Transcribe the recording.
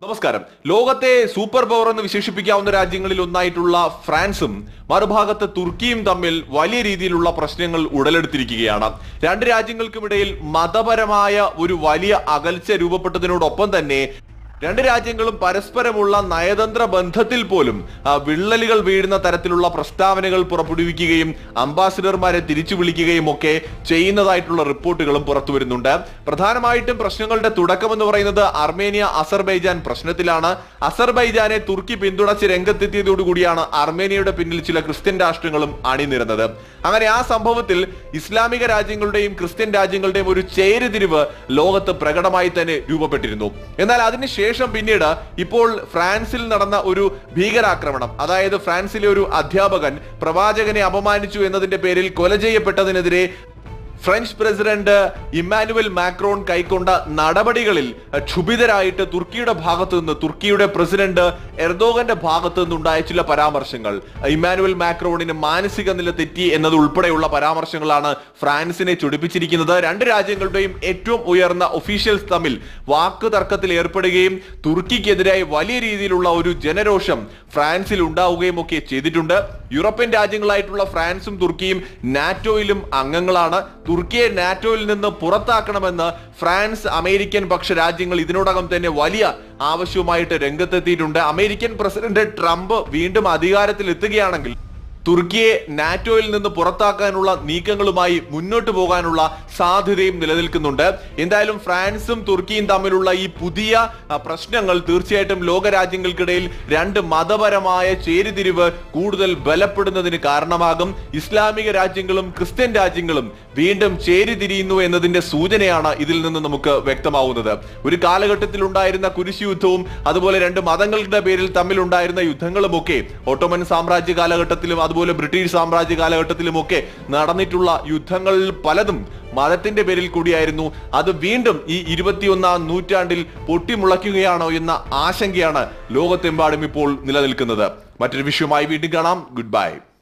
നമസ്കാരം ലോകത്തെ super power എന്ന് വിശേഷിപ്പിക്കാവുന്ന രാജ്യങ്ങളിൽ ഒന്നായിട്ടുള്ള ഫ്രാൻസും മറുഭാഗത്ത് തുർക്കിയും തമ്മിൽ വലിയ രീതിയിലുള്ള പ്രശ്നങ്ങൾ ഉടലെടുത്തിരിക്കുകയാണ് രണ്ട് രാജ്യങ്ങൾക്കുമിടയിൽ മതപരമായ ഒരു വലിയ അകൽച്ച രൂപപ്പെട്ടതിനോടൊപ്പം തന്നെ രണ്ട് രാജ്യങ്ങളും പരസ്പരമുള്ള നയതന്ത്ര ബന്ധത്തിൽ പോലും ആ, വിള്ളലുകൾ വീഴുന്ന തരത്തിലുള്ള പ്രസ്താവനകൾ പുറപ്പെടുവിക്കുകയും അംബാസിഡർമാരെ തിരിച്ചു വിളിക്കുകയും ഒക്കെ ചെയ്യുന്നതായിട്ടുള്ള റിപ്പോർട്ടുകളും പുറത്തു വരുന്നുണ്ട് പ്രധാനമായിട്ടും പ്രശ്നങ്ങളുടെ തുടക്കം എന്ന് പറയുന്നത് അർമേനിയ അസർബൈജാൻ പ്രശ്നത്തിലാണ് അസർബൈജാനെ തുർക്കി പിന്തുണച്ച് രംഗത്തെത്തിയതോടുകൂടിയാണ് അർമേനിയയുടെ പിന്നിൽ ചില ക്രിസ്ത്യൻ രാഷ്ട്രങ്ങളും അണിനിരുന്നത് അങ്ങനെ ആ സംഭവത്തിൽ ഇസ്ലാമിക രാജ്യങ്ങളുടെയും ക്രിസ്ത്യൻ രാജ്യങ്ങളുടെയും ഒരു ചേരുതിരിവ് ലോകത്ത് പ്രകടമായി തന്നെ രൂപപ്പെട്ടിരുന്നു എന്നാൽ അതിനുശേഷം പിന്നീട് ഇപ്പോൾ ഫ്രാൻസിൽ നടന്ന ഒരു ഭീകരാക്രമണം അതായത് ഫ്രാൻസിലെ ഒരു അധ്യാപകൻ പ്രവാചകനെ അപമാനിച്ചു എന്നതിന്റെ പേരിൽ കൊല ചെയ്യപ്പെട്ടതിനെതിരെ ഫ്രഞ്ച് പ്രസിഡന്റ് ഇമ്മാനുവൽ മാക്രോൺ കൈക്കൊണ്ട നടപടികളിൽ ക്ഷുഭിതരായിട്ട് തുർക്കിയുടെ ഭാഗത്തു നിന്ന് തുർക്കിയുടെ പ്രസിഡന്റ് എർദോഗന്റെ ഭാഗത്തു നിന്നുണ്ടായ ചില പരാമർശങ്ങൾ ഇമ്മാനുവൽ മാക്രോണിന് മാനസിക നില തെറ്റി എന്നത് ഉൾപ്പെടെയുള്ള പരാമർശങ്ങളാണ് ഫ്രാൻസിനെ ചൊടിപ്പിച്ചിരിക്കുന്നത് രണ്ട് രാജ്യങ്ങളുടെയും ഏറ്റവും ഉയർന്ന ഒഫീഷ്യൽസ് തമ്മിൽ വാക്ക് തർക്കത്തിൽ ഏർപ്പെടുകയും തുർക്കിക്കെതിരായി വലിയ രീതിയിലുള്ള ഒരു ജനരോഷം ഫ്രാൻസിൽ ഉണ്ടാവുകയും ഒക്കെ ചെയ്തിട്ടുണ്ട് യൂറോപ്യൻ രാജ്യങ്ങളായിട്ടുള്ള ഫ്രാൻസും തുർക്കിയും നാറ്റോയിലും അംഗങ്ങളാണ് തുർക്കിയെ നാറ്റോയിൽ നിന്ന് പുറത്താക്കണമെന്ന് ഫ്രാൻസ് അമേരിക്കൻ പക്ഷ രാജ്യങ്ങൾ ഇതിനോടകം തന്നെ വലിയ ആവശ്യവുമായിട്ട് രംഗത്തെത്തിയിട്ടുണ്ട് അമേരിക്കൻ പ്രസിഡന്റ് ട്രംപ് വീണ്ടും അധികാരത്തിൽ എത്തുകയാണെങ്കിൽ തുർക്കിയെ നാറ്റോയിൽ നിന്ന് പുറത്താക്കാനുള്ള നീക്കങ്ങളുമായി മുന്നോട്ട് പോകാനുള്ള സാധ്യതയും നിലനിൽക്കുന്നുണ്ട് എന്തായാലും ഫ്രാൻസും തുർക്കിയും തമ്മിലുള്ള ഈ പുതിയ ആ, പ്രശ്നങ്ങൾ തീർച്ചയായിട്ടും ലോകരാജ്യങ്ങൾക്കിടയിൽ രണ്ട് മതപരമായ ചേരിതിരിവ് കൂടുതൽ ബലപ്പെടുന്നതിന് കാരണമാകും ഇസ്ലാമിക രാജ്യങ്ങളും ക്രിസ്ത്യൻ രാജ്യങ്ങളും വീണ്ടും ചേരിതിരിയുന്നു എന്നതിന്റെ സൂചനയാണ് ഇതിൽ നിന്ന് നമുക്ക് വ്യക്തമാവുന്നത് ഒരു കാലഘട്ടത്തിൽ ഉണ്ടായിരുന്ന കുരിശ് യുദ്ധവും അതുപോലെ രണ്ട് മതങ്ങളുടെ പേരിൽ തമ്മിലുണ്ടായിരുന്ന യുദ്ധങ്ങളുമൊക്കെ ഓട്ടോമൻ സാമ്രാജ്യ കാലഘട്ടത്തിലും അതുപോലെ ബ്രിട്ടീഷ് സാമ്രാജ്യ കാലഘട്ടത്തിലും ഒക്കെ നടന്നിട്ടുള്ള യുദ്ധങ്ങളിൽ പലതും മതത്തിന്റെ പേരിൽ കൂടിയായിരുന്നു അത് വീണ്ടും ഈ ഇരുപത്തിയൊന്നാം നൂറ്റാണ്ടിൽ പൊട്ടിമുളയ്ക്കുകയാണോ എന്ന ആശങ്കയാണ് ലോകത്തെമ്പാടും ഇപ്പോൾ നിലനിൽക്കുന്നത് മറ്റൊരു വിഷയമായി വീണ്ടും കാണാം ഗുഡ് ബൈ